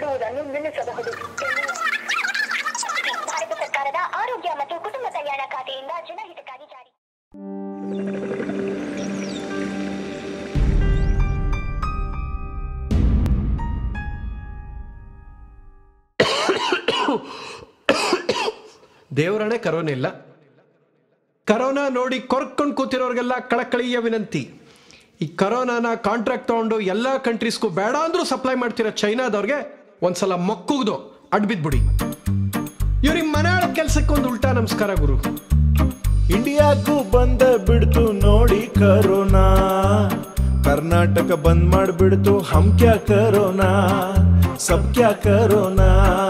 ಬಳಸುವುದನ್ನು ನಿಲ್ಲಿಸಬಹುದು ಭಾರತ ಸರ್ಕಾರದ ಆರೋಗ್ಯ ಮತ್ತು ಕುಟುಂಬ ಕಲ್ಯಾಣ ಖಾತೆಯಿಂದ ಜನಹಿತಕ್ಕಾಗಿ ಜಾರಿ ದೇವರಣೆ ಕರೋನಾ ಇಲ್ಲ ಕರೋನಾ ನೋಡಿ ಕೊರ್ಕೊಂಡು ಕೂತಿರೋರಿಗೆಲ್ಲ ಕಳಕಳಿಯ ವಿನಂತಿ ಈ ಕರೋನಾನ ಕಾಂಟ್ರಾಕ್ಟ್ ತಗೊಂಡು ಎಲ್ಲ ಕಂಟ್ರೀಸ್ಗೂ ಬೇಡ ಅಂದ್ರೂ ಸಪ್ಲೈ ಮಾಡ್ತಿರೋ ಚೈನಾದವ್ರಿಗೆ ಒಂದ್ಸಲ ಮೊಕ್ಕುಗ್ದು ಅಡ್ಬಿದ್ಬಿಡಿ ಇವ್ರಿಗೆ ಮನೆಯಾಳ ಕೆಲಸಕ್ಕೆ ಒಂದು ಉಲ್ಟಾ ನಮಸ್ಕಾರ ಗುರು ಇಂಡಿಯಾಕ್ಕೂ ಬಂದ ಬಿಡ್ತು ನೋಡಿ ಕರೋನಾ ಕರ್ನಾಟಕ ಬಂದ್ ಮಾಡ್ಬಿಡ್ತು ಹಮ್ ಕ್ಯಾ ಕರೋನಾ ಸಬ್ ಕ್ಯಾ ಕರೋನಾ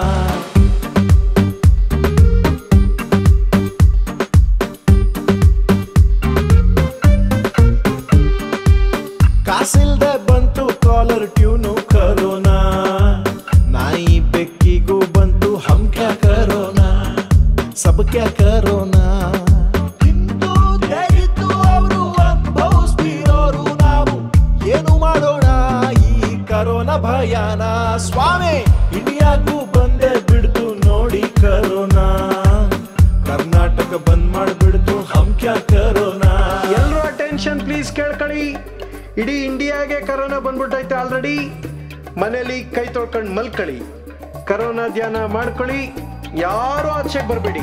ಕಾಸಿಲ್ದೆ ಬಂತು ಕಾಲರ್ ಟ್ಯೂನು ಕರೋನಾ ನಾಯಿ ಬೆಕ್ಕಿಗೂ ಬಂತು ಹಮ್ ಕ್ಯಾ ಕರೋನಾ ಸಬ್ ಕ್ಯಾ ಕರೋನಾ ತಿಂದು ತೆಗೆದು ಅವರು ಅನುಭವಿಸ್ತಿರೋರು ನಾವು ಏನು ಮಾಡೋಣ ಈ ಕರೋನಾ ಭಯಾನ ಸ್ವಾಮಿ ಇಂಡಿಯಾಗೂ ಬಂದೆ ಬಿಡ್ತು ನೋಡಿ ಕರೋನಾ ಕರ್ನಾಟಕ ಬಂದ್ ಮಾಡ್ಬಿಡ್ತು ಹಮ್ ಕ್ಯಾ ಕರೋನಾ ಎಲ್ಲರೂ ಅಟೆನ್ಷನ್ ಪ್ಲೀಸ್ ಕೇಳ್ಕೊಳ್ಳಿ ಇಡೀ ಇಂಡಿಯಾಗೆ ಕರೋನಾ ಬಂದ್ಬಿಟ್ಟೈತೆ ಆಲ್ರೆಡಿ ಮನೇಲಿ ಕೈ ತೊಳ್ಕೊಂಡು ಮಲ್ಕೊಳ್ಳಿ ಕರೋನಾ ಧ್ಯಾನ ಮಾಡ್ಕೊಳ್ಳಿ ಯಾರು ಆಚೆಗೆ ಬರಬೇಡಿ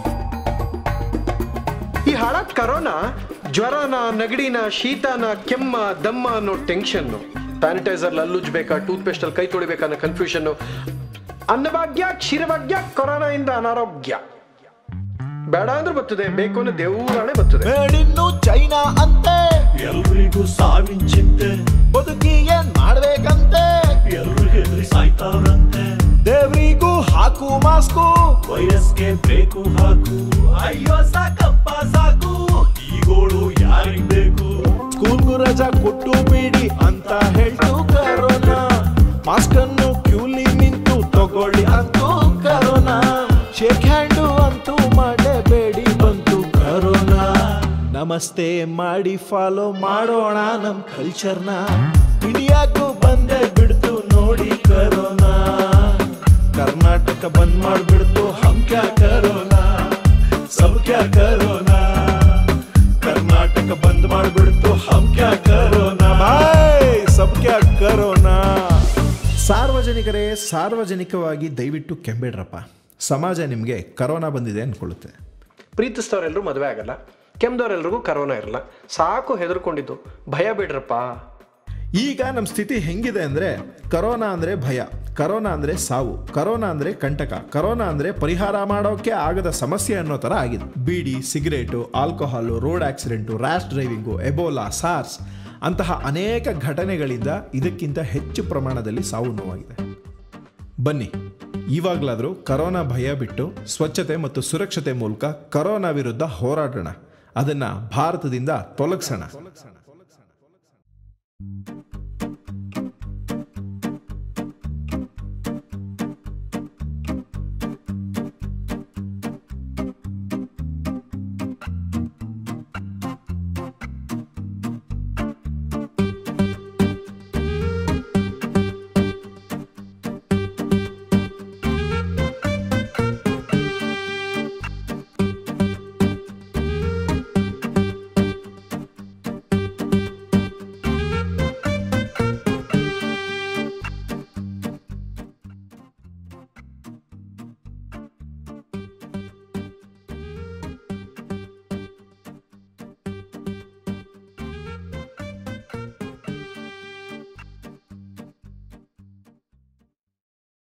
ಈ ಹಾಳ ಕರೋನಾ ಜ್ವರನ ನೆಗಡಿನ ಶೀತನ ಕೆಮ್ಮ ದಮ್ಮ ಅನ್ನೋ ಟೆನ್ಷನ್ನು ಸ್ಯಾನಿಟೈಸರ್ ಅಲ್ಲುಜ್ಬೇಕಾ ಟೂತ್ ಪೇಸ್ಟ್ ಅಲ್ಲಿ ಕೈ ತೊಳಿಬೇಕಾ ಅನ್ನೋ ಕನ್ಫ್ಯೂಷನ್ ಅನ್ನಭಾಗ್ಯ ಕ್ಷೀರಭಾಗ್ಯ ಕೊರೋನಾಯಿಂದ ಅನಾರೋಗ್ಯ ಬೇಡ ಅಂದ್ರೆ ಬರ್ತದೆ ಬೇಕು ಅನ್ನೋ ದೇವರಾಣೆ ಬರ್ತದೆ ಮೇಡಿನ್ನು ಚೈನಾ ಅಂತೆ ಎಲ್ರಿಗೂ ಸಾವಿನ ಚಿಂತೆ ಬದುಕಿ ಏನ್ ಮಾಡ್ಬೇಕಂತೆ ಎಲ್ರು ಹೆದ್ರಿ ಸಾಯ್ತಾವ್ರಂತೆ ದೇವ್ರಿಗೂ ಹಾಕು ಮಾಸ್ಕು ವಯಸ್ಗೆ ಬೇಕು ಹಾಕು ಅಯ್ಯೋ ಸಾಕಪ್ಪ ಸಾಕು ಈಗೋಳು ಯಾರಿಗ್ ಬೇಕು ಸ್ಕೂಲ್ಗೂ ರಜಾ ಕೊಟ್ಟು ಬಿಡಿ ಅಂತ ಹೇಳ್ತು ಕರೋನಾ ಮಾಸ್ಕ್ ಅನ್ನು ಕ್ಯೂಲಿ ನಿಂತು ತಗೊಳ್ಳಿ ಅಂತೂ ಕರೋನಾ ಶೇಕ್ ಹ್ಯಾಂಡು ಅಂತೂ ಮಾಡಬೇಡಿ ಬಂತು ಕರೋನಾ ನಮಸ್ತೆ ಮಾಡಿ ಫಾಲೋ ಮಾಡೋಣ ನಮ್ ಕಲ್ಚರ್ನ ಇಂಡಿಯಾಗೂ ಬಂದೆ ಬಿಡ್ತು ನೋಡಿ ಕರೋನಾ ಕರ್ನಾಟಕ ಬಂದ್ ಮಾಡ್ಬಿಡ್ತು ಹಮ್ ಕ್ಯಾ ಕರೋನಾ ಸಬ್ ಕ್ಯಾ ಕರೋನಾ ಕರ್ನಾಟಕ ಬಂದ್ ಮಾಡ್ಬಿಡ್ತು ಹಮ್ ಕ್ಯಾ ಕರೋನಾ ಬಾಯ್ ಸಬ್ ಕ್ಯಾ ಕರೋನಾ ಸಾರ್ವಜನಿಕರೇ ಸಾರ್ವಜನಿಕವಾಗಿ ದಯವಿಟ್ಟು ಕೆಂಬೇಡ್ರಪ್ಪ ಸಮಾಜ ನಿಮಗೆ ಕರೋನಾ ಬಂದಿದೆ ಅಂದ್ಕೊಳ್ಳುತ್ತೆ ಪ್ರೀತಿಸ್ತವ್ರೆಲ್ಲರೂ ಮದುವೆ ಆಗಲ್ಲ ಕೆಮ್ದವ್ರೆಲ್ರಿಗೂ ಕರೋನಾ ಇರಲ್ಲ ಸಾಕು ಹೆದರ್ಕೊಂಡಿದ್ದು ಭಯ ಬಿಡ್ರಪ್ಪ ಈಗ ನಮ್ಮ ಸ್ಥಿತಿ ಹೆಂಗಿದೆ ಅಂದರೆ ಕರೋನಾ ಅಂದರೆ ಭಯ ಕರೋನಾ ಅಂದರೆ ಸಾವು ಕರೋನಾ ಅಂದರೆ ಕಂಟಕ ಕರೋನಾ ಅಂದರೆ ಪರಿಹಾರ ಮಾಡೋಕ್ಕೆ ಆಗದ ಸಮಸ್ಯೆ ಅನ್ನೋ ಥರ ಆಗಿದೆ ಬೀಡಿ cigarette alcohol road accident rash driving Ebola SARS ಅಂತಹ ಅನೇಕ ಘಟನೆಗಳಿಂದ ಇದಕ್ಕಿಂತ ಹೆಚ್ಚು ಪ್ರಮಾಣದಲ್ಲಿ ಸಾವು ನೋವಾಗಿದೆ ಬನ್ನಿ ಇವಾಗಲಾದರೂ ಕರೋನಾ ಭಯ ಬಿಟ್ಟು ಸ್ವಚ್ಛತೆ ಮತ್ತು ಸುರಕ್ಷತೆ ಮೂಲಕ ಕರೋನಾ ವಿರುದ್ಧ ಹೋರಾಡೋಣ ಅದನ್ನು ಭಾರತದಿಂದ ತೊಲಗಿಸೋಣ